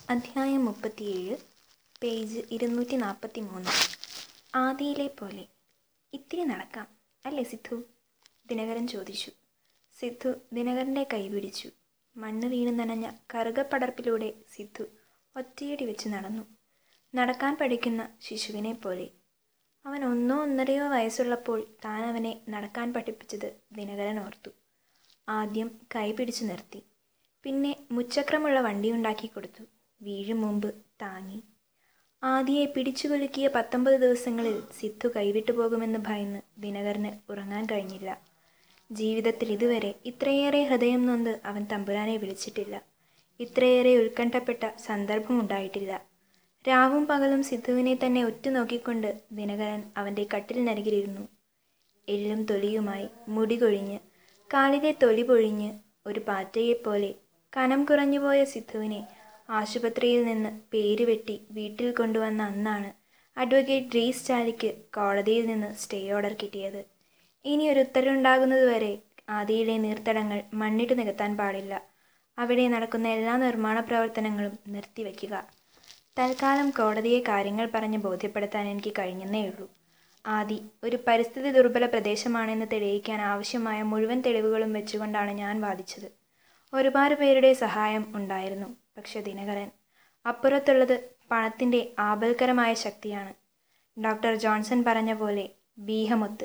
അധ്യായം മുപ്പത്തിയേഴ് പേജ് ഇരുന്നൂറ്റി നാൽപ്പത്തി മൂന്ന് ആദിയിലെ പോലെ ഇത്തിരി നടക്കാം അല്ലേ സിദ്ധു ദിനകരൻ ചോദിച്ചു സിദ്ധു ദിനകരൻ്റെ കൈ പിടിച്ചു മണ്ണ് വീണ് നനഞ്ഞ കറുകപ്പടർപ്പിലൂടെ സിദ്ധു ഒറ്റയടി വെച്ച് നടന്നു നടക്കാൻ പഠിക്കുന്ന ശിശുവിനെ പോലെ അവൻ ഒന്നോ ഒന്നരയോ വയസ്സുള്ളപ്പോൾ താൻ അവനെ നടക്കാൻ പഠിപ്പിച്ചത് ദിനകരൻ ഓർത്തു ആദ്യം കൈ പിടിച്ചു നിർത്തി പിന്നെ മുച്ചക്രമുള്ള വണ്ടി ഉണ്ടാക്കി കൊടുത്തു വീഴും മുമ്പ് താങ്ങി ആദിയെ പിടിച്ചു കുലുക്കിയ പത്തൊമ്പത് ദിവസങ്ങളിൽ സിദ്ധു കൈവിട്ടു പോകുമെന്ന് ഭയന്ന് ദിനകരന് ഉറങ്ങാൻ കഴിഞ്ഞില്ല ജീവിതത്തിൽ ഇതുവരെ ഇത്രയേറെ ഹൃദയം നൊന്ത് അവൻ തമ്പുരാനെ വിളിച്ചിട്ടില്ല ഇത്രയേറെ ഉത്കണ്ഠപ്പെട്ട സന്ദർഭമുണ്ടായിട്ടില്ല രാവും പകലും സിദ്ധുവിനെ തന്നെ ഒറ്റുനോക്കിക്കൊണ്ട് ദിനകരൻ അവൻ്റെ കട്ടിലിനരികിലിരുന്നു എല്ലും തൊലിയുമായി മുടി കൊഴിഞ്ഞ് കാലിലെ തൊലി പൊഴിഞ്ഞ് ഒരു പാറ്റയെപ്പോലെ കനം കുറഞ്ഞുപോയ സിദ്ധുവിനെ ആശുപത്രിയിൽ നിന്ന് പേര് വെട്ടി വീട്ടിൽ കൊണ്ടുവന്ന അന്നാണ് അഡ്വക്കേറ്റ് ഗ്രീസ് ചാലിക്ക് കോടതിയിൽ നിന്ന് സ്റ്റേ ഓർഡർ കിട്ടിയത് ഇനി ഒരു ഉത്തരവുണ്ടാകുന്നതുവരെ ആദിയിലെ നീർത്തടങ്ങൾ മണ്ണിട്ട് നികത്താൻ പാടില്ല അവിടെ നടക്കുന്ന എല്ലാ നിർമ്മാണ പ്രവർത്തനങ്ങളും നിർത്തിവെക്കുക തൽക്കാലം കോടതിയെ കാര്യങ്ങൾ പറഞ്ഞ് ബോധ്യപ്പെടുത്താൻ എനിക്ക് കഴിഞ്ഞെന്നേ ഉള്ളൂ ആദി ഒരു പരിസ്ഥിതി ദുർബല പ്രദേശമാണെന്ന് തെളിയിക്കാൻ ആവശ്യമായ മുഴുവൻ തെളിവുകളും വെച്ചുകൊണ്ടാണ് ഞാൻ വാദിച്ചത് ഒരുപാട് പേരുടെ സഹായം ഉണ്ടായിരുന്നു പക്ഷെ ദിനകരൻ അപ്പുറത്തുള്ളത് പണത്തിൻ്റെ ആപൽക്കരമായ ശക്തിയാണ് ഡോക്ടർ ജോൺസൺ പറഞ്ഞ പോലെ ബീഹമൊത്ത്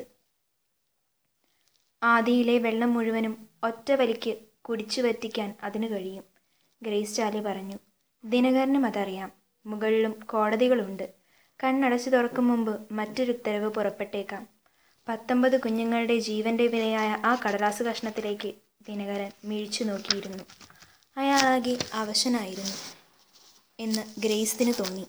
ആദിയിലെ വെള്ളം മുഴുവനും ഒറ്റ വലിക്ക് കുടിച്ചു വറ്റിക്കാൻ അതിന് കഴിയും ഗ്രേസ് ചാലി പറഞ്ഞു ദിനകരനും അതറിയാം മുകളിലും കോടതികളുണ്ട് കണ്ണടച്ചു തുറക്കും മുമ്പ് മറ്റൊരു ഉത്തരവ് പുറപ്പെട്ടേക്കാം പത്തൊമ്പത് കുഞ്ഞുങ്ങളുടെ ജീവന്റെ വിലയായ ആ കടലാസ് കഷ്ണത്തിലേക്ക് ദിനകരൻ മിഴിച്ചു നോക്കിയിരുന്നു അയാളാകെ അവശനായിരുന്നു എന്ന് ഗ്രേസിന് തോന്നി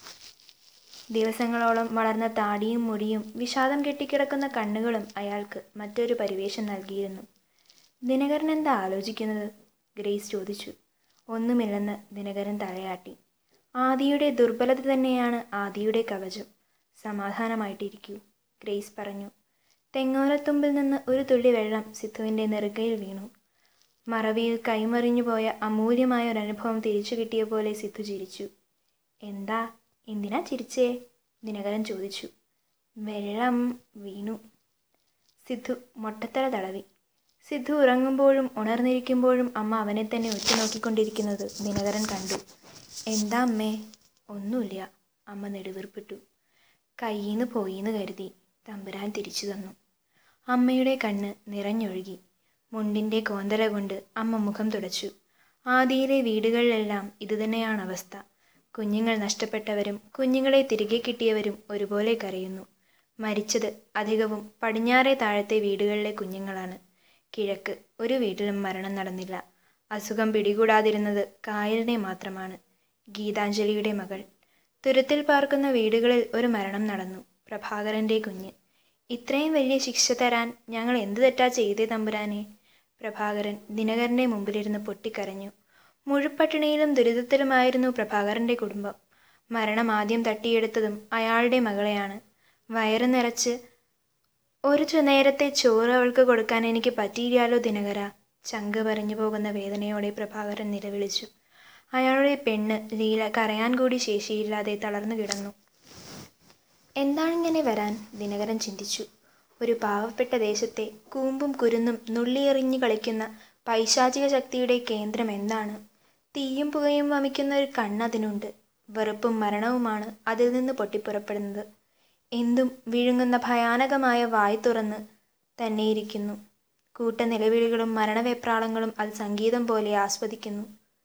ദിവസങ്ങളോളം വളർന്ന താടിയും മുടിയും വിഷാദം കെട്ടിക്കിടക്കുന്ന കണ്ണുകളും അയാൾക്ക് മറ്റൊരു പരിവേഷം നൽകിയിരുന്നു ദിനകരൻ എന്താ ആലോചിക്കുന്നത് ഗ്രേസ് ചോദിച്ചു ഒന്നുമില്ലെന്ന് ദിനകരൻ തലയാട്ടി ആദിയുടെ ദുർബലത തന്നെയാണ് ആദിയുടെ കവചം സമാധാനമായിട്ടിരിക്കൂ ഗ്രേസ് പറഞ്ഞു തെങ്ങോലത്തുമ്പിൽ നിന്ന് ഒരു തുള്ളി വെള്ളം സിദ്ധുവിൻ്റെ നെറുകയിൽ വീണു മറവിയിൽ കൈമറിഞ്ഞു പോയ അമൂല്യമായ ഒരനുഭവം തിരിച്ചു കിട്ടിയ പോലെ സിദ്ധു ചിരിച്ചു എന്താ എന്തിനാ ചിരിച്ചേ ദിനകരൻ ചോദിച്ചു വെള്ളം വീണു സിദ്ധു മൊട്ടത്തല തടവി സിദ്ധു ഉറങ്ങുമ്പോഴും ഉണർന്നിരിക്കുമ്പോഴും അമ്മ അവനെ തന്നെ ഉറ്റുനോക്കിക്കൊണ്ടിരിക്കുന്നത് ദിനകരൻ കണ്ടു എന്താ അമ്മേ ഒന്നുമില്ല അമ്മ നെടുവീർപ്പിട്ടു കയ്യിന്ന് പോയിന്ന് കരുതി തമ്പുരാൻ തിരിച്ചു തന്നു അമ്മയുടെ കണ്ണ് നിറഞ്ഞൊഴുകി മുണ്ടിൻ്റെ കോന്തല കൊണ്ട് അമ്മ മുഖം തുടച്ചു ആദിയിലെ വീടുകളിലെല്ലാം ഇതുതന്നെയാണ് അവസ്ഥ കുഞ്ഞുങ്ങൾ നഷ്ടപ്പെട്ടവരും കുഞ്ഞുങ്ങളെ തിരികെ കിട്ടിയവരും ഒരുപോലെ കരയുന്നു മരിച്ചത് അധികവും പടിഞ്ഞാറേ താഴത്തെ വീടുകളിലെ കുഞ്ഞുങ്ങളാണ് കിഴക്ക് ഒരു വീട്ടിലും മരണം നടന്നില്ല അസുഖം പിടികൂടാതിരുന്നത് കായലിനെ മാത്രമാണ് ഗീതാഞ്ജലിയുടെ മകൾ തുരുത്തിൽ പാർക്കുന്ന വീടുകളിൽ ഒരു മരണം നടന്നു പ്രഭാകരൻ്റെ കുഞ്ഞ് ഇത്രയും വലിയ ശിക്ഷ തരാൻ ഞങ്ങൾ എന്ത് തെറ്റാ ചെയ്തേ തമ്പുരാനെ പ്രഭാകരൻ ദിനകരൻ്റെ മുമ്പിലിരുന്ന് പൊട്ടിക്കരഞ്ഞു മുഴുപ്പട്ടിണിയിലും ദുരിതത്തിലുമായിരുന്നു പ്രഭാകരൻ്റെ കുടുംബം മരണം ആദ്യം തട്ടിയെടുത്തതും അയാളുടെ മകളെയാണ് വയറ് നിറച്ച് ഒരു നേരത്തെ ചോറ് അവൾക്ക് കൊടുക്കാൻ എനിക്ക് പറ്റിയില്ലാലോ ദിനകര ചങ്ക് പറഞ്ഞു പോകുന്ന വേദനയോടെ പ്രഭാകരൻ നിലവിളിച്ചു അയാളുടെ പെണ്ണ് ലീല കരയാൻ കൂടി ശേഷിയില്ലാതെ തളർന്നു കിടന്നു എന്താണിങ്ങനെ വരാൻ ദിനകരൻ ചിന്തിച്ചു ഒരു പാവപ്പെട്ട ദേശത്തെ കൂമ്പും കുരുന്നും നുള്ളിയെറിഞ്ഞു കളിക്കുന്ന പൈശാചിക ശക്തിയുടെ കേന്ദ്രം എന്താണ് തീയും പുകയും വമിക്കുന്ന ഒരു കണ്ണതിനുണ്ട് വെറുപ്പും മരണവുമാണ് അതിൽ നിന്ന് പൊട്ടിപ്പുറപ്പെടുന്നത് എന്തും വിഴുങ്ങുന്ന ഭയാനകമായ വായ് തുറന്ന് തന്നെയിരിക്കുന്നു കൂട്ട നിലവിളികളും മരണവെപ്രാളങ്ങളും അത് സംഗീതം പോലെ ആസ്വദിക്കുന്നു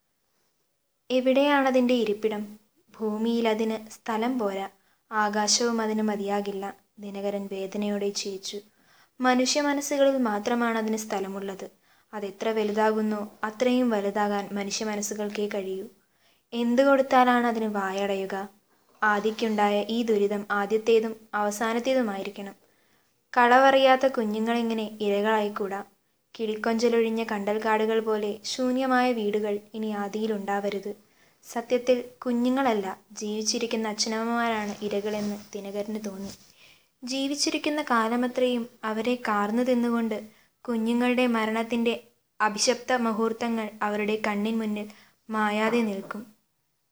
എവിടെയാണതിൻ്റെ ഇരിപ്പിടം ഭൂമിയിൽ അതിന് സ്ഥലം പോരാ ആകാശവും അതിന് മതിയാകില്ല ദിനകരൻ വേദനയോടെ ചിരിച്ചു മനുഷ്യ മനസ്സുകളിൽ മാത്രമാണ് അതിന് സ്ഥലമുള്ളത് അതെത്ര വലുതാകുന്നോ അത്രയും വലുതാകാൻ മനുഷ്യ മനസ്സുകൾക്കേ കഴിയൂ എന്തു കൊടുത്താലാണ് അതിന് വായടയുക ആദ്യക്കുണ്ടായ ഈ ദുരിതം ആദ്യത്തേതും അവസാനത്തേതുമായിരിക്കണം കളവറിയാത്ത കുഞ്ഞുങ്ങളിങ്ങനെ ഇരകളായിക്കൂടാ കിളിക്കൊഞ്ചലൊഴിഞ്ഞ കണ്ടൽക്കാടുകൾ പോലെ ശൂന്യമായ വീടുകൾ ഇനി ആദിയിലുണ്ടാവരുത് സത്യത്തിൽ കുഞ്ഞുങ്ങളല്ല ജീവിച്ചിരിക്കുന്ന അച്ഛനമ്മമാരാണ് ഇരകളെന്ന് ദിനകരന് തോന്നി ജീവിച്ചിരിക്കുന്ന കാലമത്രയും അവരെ കാർന്നു തിന്നുകൊണ്ട് കുഞ്ഞുങ്ങളുടെ മരണത്തിൻ്റെ അഭിശപ്ത മുഹൂർത്തങ്ങൾ അവരുടെ കണ്ണിൻ മുന്നിൽ മായാതെ നിൽക്കും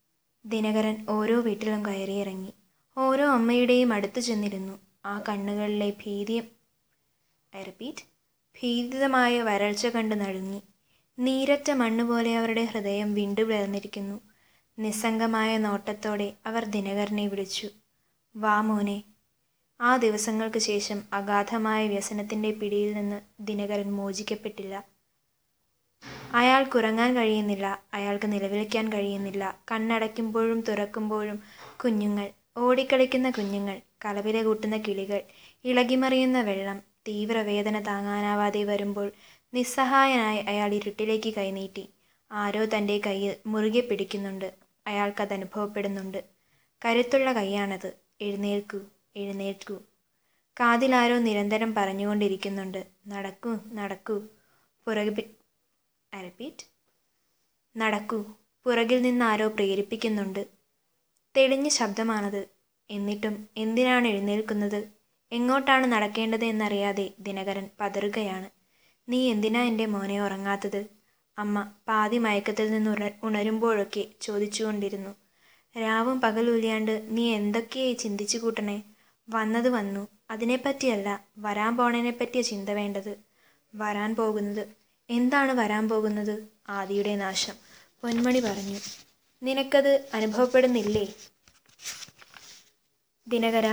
ദിനകരൻ ഓരോ വീട്ടിലും കയറിയിറങ്ങി ഓരോ അമ്മയുടെയും അടുത്തു ചെന്നിരുന്നു ആ കണ്ണുകളിലെ ഭീതിയും ഐ റിപ്പീറ്റ് ഭീതിതമായ വരൾച്ച കണ്ട് നടുങ്ങി നീരറ്റ മണ്ണുപോലെ അവരുടെ ഹൃദയം വിണ്ടു പിളർന്നിരിക്കുന്നു നിസ്സംഗമായ നോട്ടത്തോടെ അവർ ദിനകരനെ വിളിച്ചു വാ മോനെ ആ ദിവസങ്ങൾക്ക് ശേഷം അഗാധമായ വ്യസനത്തിൻ്റെ പിടിയിൽ നിന്ന് ദിനകരൻ മോചിക്കപ്പെട്ടില്ല അയാൾക്കുറങ്ങാൻ കഴിയുന്നില്ല അയാൾക്ക് നിലവിളിക്കാൻ കഴിയുന്നില്ല കണ്ണടയ്ക്കുമ്പോഴും തുറക്കുമ്പോഴും കുഞ്ഞുങ്ങൾ ഓടിക്കളിക്കുന്ന കുഞ്ഞുങ്ങൾ കലപില കൂട്ടുന്ന കിളികൾ ഇളകിമറിയുന്ന വെള്ളം തീവ്രവേദന താങ്ങാനാവാതെ വരുമ്പോൾ നിസ്സഹായനായി അയാൾ ഇരുട്ടിലേക്ക് കൈനീട്ടി ആരോ തൻ്റെ കയ്യിൽ മുറുകെ പിടിക്കുന്നുണ്ട് അയാൾക്കത് അനുഭവപ്പെടുന്നുണ്ട് കരുത്തുള്ള കൈയാണത് എഴുന്നേൽക്കൂ എഴുന്നേൽക്കൂ കാതിലാരോ നിരന്തരം പറഞ്ഞുകൊണ്ടിരിക്കുന്നുണ്ട് നടക്കൂ നടക്കൂ പുറകെ ഐ റിപ്പീറ്റ് നടക്കൂ പുറകിൽ നിന്ന് ആരോ പ്രേരിപ്പിക്കുന്നുണ്ട് തെളിഞ്ഞ ശബ്ദമാണത് എന്നിട്ടും എന്തിനാണ് എഴുന്നേൽക്കുന്നത് എങ്ങോട്ടാണ് നടക്കേണ്ടത് എന്നറിയാതെ ദിനകരൻ പതറുകയാണ് നീ എന്തിനാ എൻ്റെ മോനെ ഉറങ്ങാത്തത് അമ്മ പാതി മയക്കത്തിൽ നിന്ന് ഉണ ഉണരുമ്പോഴൊക്കെ ചോദിച്ചുകൊണ്ടിരുന്നു രാവും പകലുലിയാണ്ട് നീ എന്തൊക്കെയായി ചിന്തിച്ചു കൂട്ടണേ വന്നത് വന്നു അതിനെപ്പറ്റിയല്ല വരാൻ പോണതിനെപ്പറ്റിയ ചിന്ത വേണ്ടത് വരാൻ പോകുന്നത് എന്താണ് വരാൻ പോകുന്നത് ആദിയുടെ നാശം പൊന്മണി പറഞ്ഞു നിനക്കത് അനുഭവപ്പെടുന്നില്ലേ ദിനകര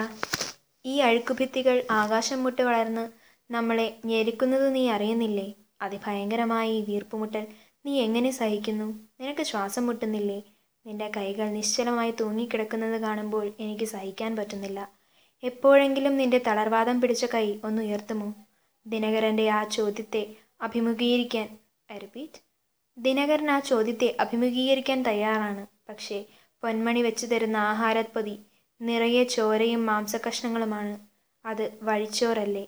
ഈ അഴുക്കുഭിത്തികൾ ആകാശം മുട്ട് വളർന്ന് നമ്മളെ ഞെരുക്കുന്നത് നീ അറിയുന്നില്ലേ അതിഭയങ്കരമായ ഈ വീർപ്പുമുട്ടൽ നീ എങ്ങനെ സഹിക്കുന്നു നിനക്ക് ശ്വാസം മുട്ടുന്നില്ലേ നിന്റെ കൈകൾ നിശ്ചലമായി തൂങ്ങിക്കിടക്കുന്നത് കാണുമ്പോൾ എനിക്ക് സഹിക്കാൻ പറ്റുന്നില്ല എപ്പോഴെങ്കിലും നിന്റെ തളർവാദം പിടിച്ച കൈ ഒന്ന് ഉയർത്തുമോ ദിനകരൻ്റെ ആ ചോദ്യത്തെ അഭിമുഖീകരിക്കാൻ ഐ റിപ്പീറ്റ് ദിനകരൻ ആ ചോദ്യത്തെ അഭിമുഖീകരിക്കാൻ തയ്യാറാണ് പക്ഷേ പൊന്മണി വെച്ചു തരുന്ന ആഹാരപ്പൊതി നിറയെ ചോരയും മാംസകഷ്ണങ്ങളുമാണ് അത് വഴിച്ചോറല്ലേ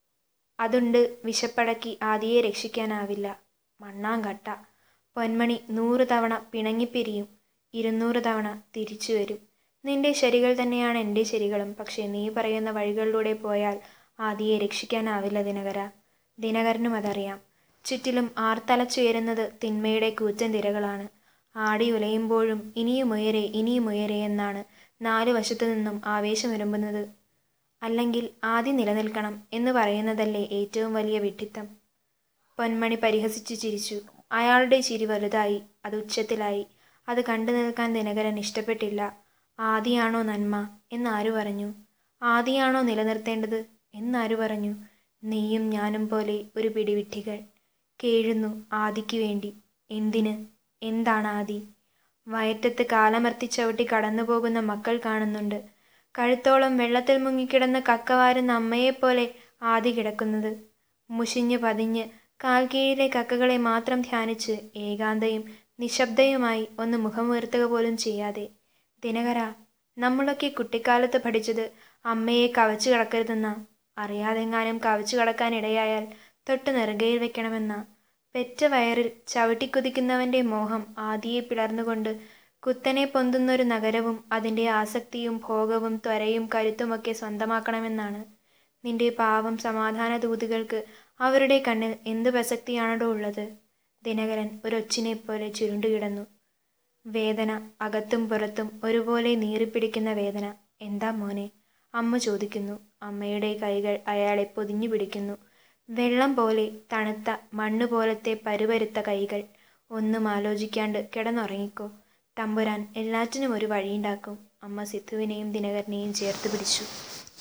അതുണ്ട് വിശപ്പടക്കി ആദിയെ രക്ഷിക്കാനാവില്ല മണ്ണാങ്കട്ട പൊന്മണി നൂറ് തവണ പിണങ്ങിപ്പിരിയും ഇരുന്നൂറ് തവണ തിരിച്ചു വരും നിന്റെ ശരികൾ തന്നെയാണ് എൻ്റെ ശരികളും പക്ഷേ നീ പറയുന്ന വഴികളിലൂടെ പോയാൽ ആദിയെ രക്ഷിക്കാനാവില്ല ദിനകര ദിനകരനും അതറിയാം ചുറ്റിലും ആർത്തലച്ചുയരുന്നത് തിന്മയുടെ കൂറ്റൻ തിരകളാണ് ആടി ഉലയുമ്പോഴും ഇനിയും ഉയരെ ഇനിയും ഉയരെ എന്നാണ് നാലു വശത്തു നിന്നും ആവേശമിരുമ്പുന്നത് അല്ലെങ്കിൽ ആദ്യം നിലനിൽക്കണം എന്ന് പറയുന്നതല്ലേ ഏറ്റവും വലിയ വിഡ്ഢിത്തം പൊന്മണി പരിഹസിച്ചു ചിരിച്ചു അയാളുടെ ചിരി വലുതായി അത് ഉച്ചത്തിലായി അത് കണ്ടു നിൽക്കാൻ ദിനകരൻ ഇഷ്ടപ്പെട്ടില്ല ആദിയാണോ നന്മ എന്നാരു പറഞ്ഞു ആദിയാണോ നിലനിർത്തേണ്ടത് എന്നാരു പറഞ്ഞു നീയും ഞാനും പോലെ ഒരു പിടിവിട്ടികൾ കേഴുന്നു ആദിക്ക് വേണ്ടി എന്തിന് എന്താണ് ആദി വയറ്റത്ത് കാലമർത്തി ചവിട്ടി കടന്നു പോകുന്ന മക്കൾ കാണുന്നുണ്ട് കഴുത്തോളം വെള്ളത്തിൽ മുങ്ങിക്കിടന്ന് കക്കവാരുന്ന അമ്മയെപ്പോലെ ആദി കിടക്കുന്നത് മുഷിഞ്ഞ് പതിഞ്ഞ് കാൽ കീഴിലെ കക്കകളെ മാത്രം ധ്യാനിച്ച് ഏകാന്തയും നിശബ്ദയുമായി ഒന്ന് മുഖമുയർത്തുക പോലും ചെയ്യാതെ ദിനകര നമ്മളൊക്കെ കുട്ടിക്കാലത്ത് പഠിച്ചത് അമ്മയെ കവച്ചു കിടക്കരുതെന്ന അറിയാതെങ്ങാനും കവച്ചു കിടക്കാൻ ഇടയായാൽ തൊട്ട് നെറുകയിൽ വെക്കണമെന്ന പെറ്റ വയറിൽ ചവിട്ടിക്കുതിക്കുന്നവൻ്റെ മോഹം ആദിയെ പിളർന്നുകൊണ്ട് കുത്തനെ പൊന്തുന്നൊരു നഗരവും അതിൻ്റെ ആസക്തിയും ഭോഗവും ത്വരയും കരുത്തുമൊക്കെ സ്വന്തമാക്കണമെന്നാണ് നിന്റെ പാവം സമാധാന ദൂതുകൾക്ക് അവരുടെ കണ്ണിൽ എന്ത് പ്രസക്തിയാണോ ഉള്ളത് ദിനകരൻ ഒരൊച്ചിനെ പോലെ ചുരുണ്ടുകിടന്നു വേദന അകത്തും പുറത്തും ഒരുപോലെ നീറിപ്പിടിക്കുന്ന വേദന എന്താ മോനെ അമ്മ ചോദിക്കുന്നു അമ്മയുടെ കൈകൾ അയാളെ പൊതിഞ്ഞു പിടിക്കുന്നു വെള്ളം പോലെ തണുത്ത മണ്ണ് പോലത്തെ പരുപരുത്ത കൈകൾ ഒന്നും ആലോചിക്കാണ്ട് കിടന്നുറങ്ങിക്കോ തമ്പുരാൻ എല്ലാറ്റിനും ഒരു വഴിയുണ്ടാക്കും അമ്മ സിദ്ധുവിനെയും ദിനകരനെയും ചേർത്ത് പിടിച്ചു